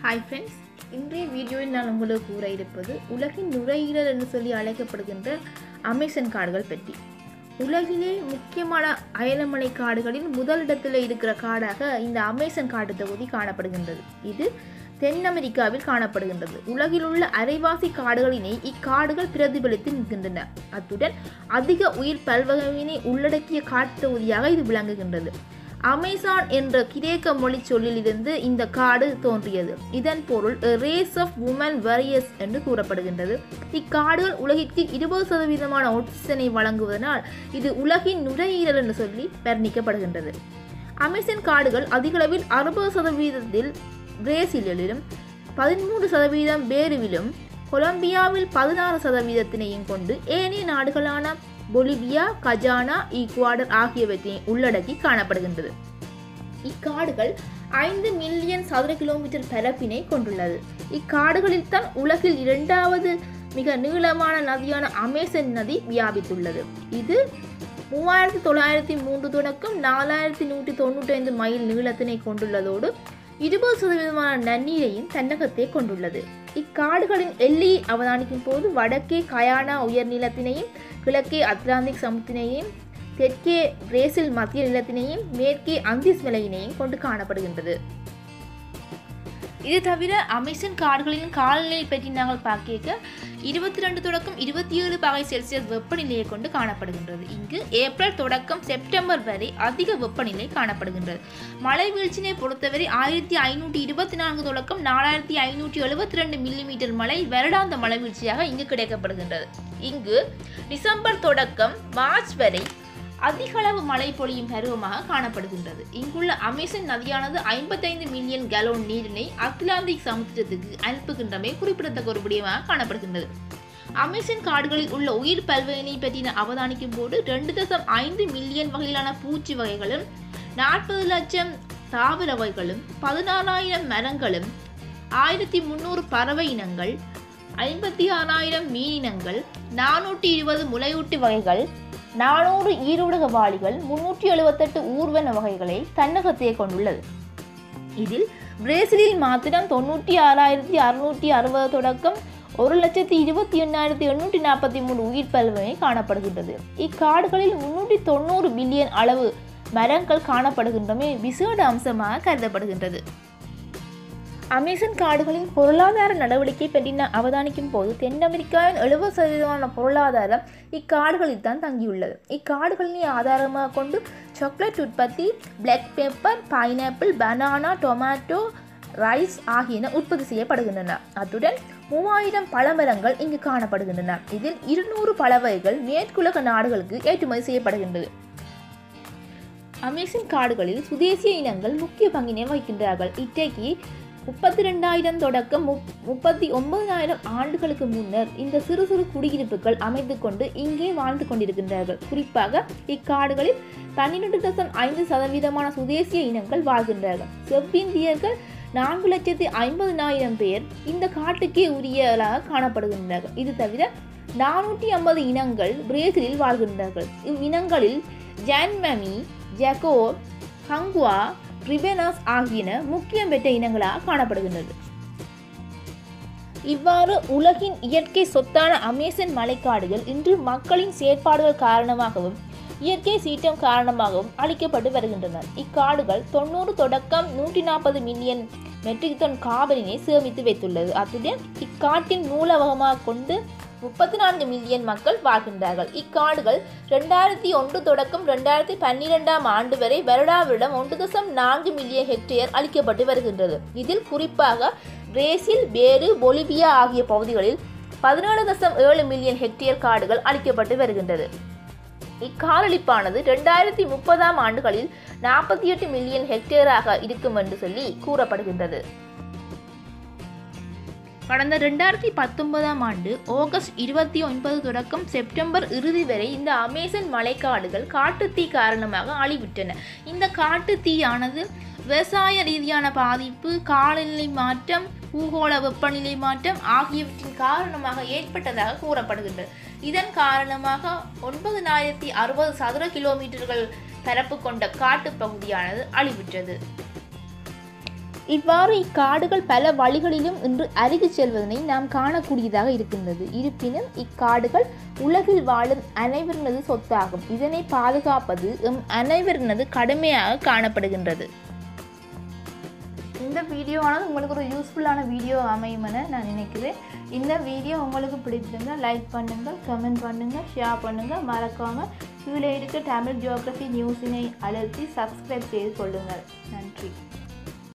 hi friends இன்றைய வீடியோவில் நான் உங்களுக்கு கூற இருப்பது உலகின் நுரையீரல் என்று சொல்லி அழைக்கப்படுகின்ற அமேசன் காடுகள் பற்றி உலகிலே முக்கியமான அயலமலை காடுகளில் முதலிடத்தில் இருக்கிற காடாக இந்த அமேசன் காட்டு தொகுதி காணப்படுகின்றது இது தென் அமெரிக்காவில் காணப்படுகின்றது உலகில் உள்ள அரைவாசி காடுகளினை இக்காடுகள் பிரதிபலித்து நிற்கின்றன அத்துடன் அதிக உயிர் பல்வகையினை உள்ளடக்கிய காட்டு தொகுதியாக இது விளங்குகின்றது அமேசான் என்ற கிரேக்க மொழி சொல்லிலிருந்து இந்த காடு தோன்றியது இதன் பொருள் ரேஸ் ஆஃப் உமன் வரியர்ஸ் என்று கூறப்படுகின்றது இக்காடுகள் உலகிற்கு இருபது சதவீதமான ஆக்சிஜனை வழங்குவதனால் இது உலகின் நுரையீரல் என்று சொல்லி வர்ணிக்கப்படுகின்றது அமேசான் காடுகள் அதிகளவில் அறுபது சதவீதத்தில் பிரேசிலிலும் பதிமூன்று சதவீதம் பேருவிலும் கொலம்பியாவில் பதினாறு சதவீதத்தினையும் கொண்டு ஏனைய நாடுகளான பொலிவியா கஜானா ஈக்குவாடர் ஆகியவற்றை உள்ளடக்கி காணப்படுகின்றது இக்காடுகள் ஐந்து மில்லியன் சதுர கிலோமீட்டர் பரப்பினை கொண்டுள்ளது இக்காடுகளில் தான் உலகில் இரண்டாவது மிக நீளமான நதியான அமேசன் நதி வியாபித்துள்ளது இது மூவாயிரத்தி தொள்ளாயிரத்தி மூன்று தொடக்கம் நாலாயிரத்தி நூற்றி தொண்ணூற்றி ஐந்து மைல் நீளத்தினை கொண்டுள்ளதோடு இருபது சதவீதமான நன்னீரையும் தன்னகத்தை கொண்டுள்ளது இக்காடுகளின் எல்லையை அவதானிக்கும் போது வடக்கே கயானா உயர்நிலத்தினையும் கிழக்கே அட்லாந்திக் சமுத்தினையும் தெற்கே பிரேசில் மத்திய நிலத்தினையும் மேற்கே அந்திஸ் மலையினையும் கொண்டு காணப்படுகின்றது இது தவிர அமேசன் காடுகளின் காலநிலை பற்றி நாங்கள் பார்க்க இருபத்தி ரெண்டு தொடக்கம் இருபத்தி ஏழு பகை செல்சியஸ் வெப்பநிலையை கொண்டு காணப்படுகின்றது இங்கு ஏப்ரல் தொடக்கம் செப்டம்பர் வரை அதிக வெப்பநிலை காணப்படுகின்றது மழை வீழ்ச்சினை பொறுத்தவரை ஆயிரத்தி ஐநூற்றி இருபத்தி நான்கு தொடக்கம் நாலாயிரத்தி ஐநூற்றி எழுபத்தி ரெண்டு மில்லிமீட்டர் மழை வருடாந்த மழை வீழ்ச்சியாக இங்கு கிடைக்கப்படுகின்றது இங்கு டிசம்பர் தொடக்கம் மார்ச் வரை அதிகளவு மழை பொழியும் பருவமாக காணப்படுகின்றது இங்குள்ள அமேசன் நதியானது ஐம்பத்தைந்து மில்லியன் கலோன் நீரினை அட்லாந்திக் சமுத்திரத்துக்கு அனுப்புகின்றமை குறிப்பிடத்தக்க ஒரு விடயமாக காணப்படுகின்றது அமேசன் காடுகளில் உள்ள உயிர் பல்வகையினை பற்றின அவதானிக்கும் போது ரெண்டு தசம் ஐந்து மில்லியன் வகையிலான பூச்சி வகைகளும் நாற்பது லட்சம் தாவர வகைகளும் பதினாறாயிரம் மரங்களும் ஆயிரத்தி முந்நூறு பறவை இனங்கள் ஐம்பத்தி ஆறாயிரம் மீனினங்கள் நானூற்றி இருபது முளையூட்டி வகைகள் நானூறு ஈருடக வாளிகள் முன்னூற்றி எழுபத்தெட்டு ஊர்வன வகைகளை தன்னகத்தையே கொண்டுள்ளது இதில் பிரேசிலில் மாத்திரம் தொண்ணூற்றி ஆறாயிரத்தி அறுநூற்றி அறுபது தொடக்கம் ஒரு லட்சத்தி இருபத்தி எண்ணாயிரத்தி எண்ணூற்றி நாற்பத்தி மூணு உயிர் பல்வகை காணப்படுகின்றது இக்காடுகளில் முன்னூற்றி தொண்ணூறு பில்லியன் அளவு மரங்கள் காணப்படுகின்றமே விசேட அம்சமாக கருதப்படுகின்றது அமேசன் காடுகளின் பொருளாதார நடவடிக்கை பற்றி நான் அவதானிக்கும் போது தென் அமெரிக்காவின் எழுபது சதவீதமான பொருளாதாரம் இக்காடுகளில் தான் தங்கியுள்ளது இக்காடுகளினை ஆதாரமாக கொண்டு சாக்லேட் உற்பத்தி black pepper pineapple banana tomato rice ஆகியன உற்பத்தி செய்யப்படுகின்றன அத்துடன் மூவாயிரம் பழமரங்கள் இங்கு காணப்படுகின்றன இதில் இருநூறு பழவகைகள் மேற்குலக நாடுகளுக்கு ஏற்றுமதி செய்யப்படுகின்றது அமேசன் காடுகளில் சுதேசிய இனங்கள் முக்கிய பங்கினை வகிக்கின்றார்கள் இன்றைக்கு முப்பத்தி ரெண்டாயிரம் தொடக்கம் முப் முப்பத்தி ஒன்பதாயிரம் ஆண்டுகளுக்கு முன்னர் இந்த சிறு சிறு குடியிருப்புகள் அமைத்து கொண்டு இங்கே வாழ்ந்து கொண்டிருக்கின்றார்கள் குறிப்பாக இக்காடுகளில் பன்னிரெண்டு தசம் ஐந்து சதவீதமான சுதேசிய இனங்கள் வாழ்கின்றார்கள் செவ்விந்தியர்கள் நான்கு லட்சத்தி ஐம்பதினாயிரம் பேர் இந்த காட்டுக்கே உரியலாக காணப்படுகின்றார்கள் இது தவிர நானூற்றி ஐம்பது இனங்கள் பிரேசிலில் வாழ்கின்றார்கள் இவ்வினங்களில் ஜான்மமி ஜெகோ ஹங்குவா ரிபெனாஸ் ஆகியன முக்கியம் பெற்ற இனங்களாக காணப்படுகின்றது இவ்வாறு உலகின் இயற்கை சொத்தான அமேசன் மலைக்காடுகள் இன்று மக்களின் செயற்பாடுகள் காரணமாகவும் இயற்கை சீற்றம் காரணமாகவும் அழிக்கப்பட்டு வருகின்றன இக்காடுகள் தொண்ணூறு தொடக்கம் நூற்றி நாற்பது மில்லியன் மெட்ரிக் டன் காபலினை சேமித்து வைத்துள்ளது அத்துடன் இக்காட்டின் நூலகமாக கொண்டு முப்பத்தி நான்கு மில்லியன் மக்கள் வாழ்கின்றார்கள் இக்காடுகள் ரெண்டாயிரத்தி ஒன்று தொடக்கம் ரெண்டாயிரத்தி பன்னிரெண்டாம் ஆண்டு வரை வருடாவிடம் ஒன்று தசம் நான்கு மில்லியன் ஹெக்டேர் அளிக்கப்பட்டு வருகின்றது இதில் குறிப்பாக பிரேசில் பேரு பொலிவியா ஆகிய பகுதிகளில் பதினேழு தசம் ஏழு மில்லியன் ஹெக்டேர் காடுகள் அளிக்கப்பட்டு வருகின்றது இக்காலளிப்பானது ரெண்டாயிரத்தி முப்பதாம் ஆண்டுகளில் நாற்பத்தி எட்டு மில்லியன் ஹெக்டேராக இருக்கும் என்று சொல்லி கூறப்படுகின்றது கடந்த ரெண்டாயிரத்தி பத்தொன்பதாம் ஆண்டு ஆகஸ்ட் இருபத்தி ஒன்பது தொடக்கம் செப்டம்பர் இறுதி வரை இந்த அமேசன் மலைக்காடுகள் காட்டுத்தீ காரணமாக அழிவிட்டன இந்த காட்டுத்தீயானது விவசாய ரீதியான பாதிப்பு காலநிலை மாற்றம் பூகோள வெப்பநிலை மாற்றம் ஆகியவற்றின் காரணமாக ஏற்பட்டதாக கூறப்படுகின்றது இதன் காரணமாக ஒன்பதினாயிரத்தி அறுபது சதுர கிலோமீட்டர்கள் பரப்பு கொண்ட காட்டுப் பகுதியானது அழிவுற்றது இவ்வாறு இக்காடுகள் பல வழிகளிலும் இன்று அருகி செல்வதனை நாம் காணக்கூடியதாக இருக்கின்றது இருப்பினும் இக்காடுகள் உலகில் வாழும் அனைவரினது சொத்தாகும் இதனை பாதுகாப்பது எம் அனைவரினது கடமையாக காணப்படுகின்றது இந்த வீடியோவானது உங்களுக்கு ஒரு யூஸ்ஃபுல்லான வீடியோ அமையும் என நான் நினைக்கிறேன் இந்த வீடியோ உங்களுக்கு பிடிச்சிருந்தால் லைக் பண்ணுங்கள் கமெண்ட் பண்ணுங்கள் ஷேர் பண்ணுங்கள் மறக்காமல் கீழே இருக்க தமிழ் ஜியோகிரஃபி நியூஸினை அழுத்தி சப்ஸ்கிரைப் செய்து கொள்ளுங்கள் நன்றி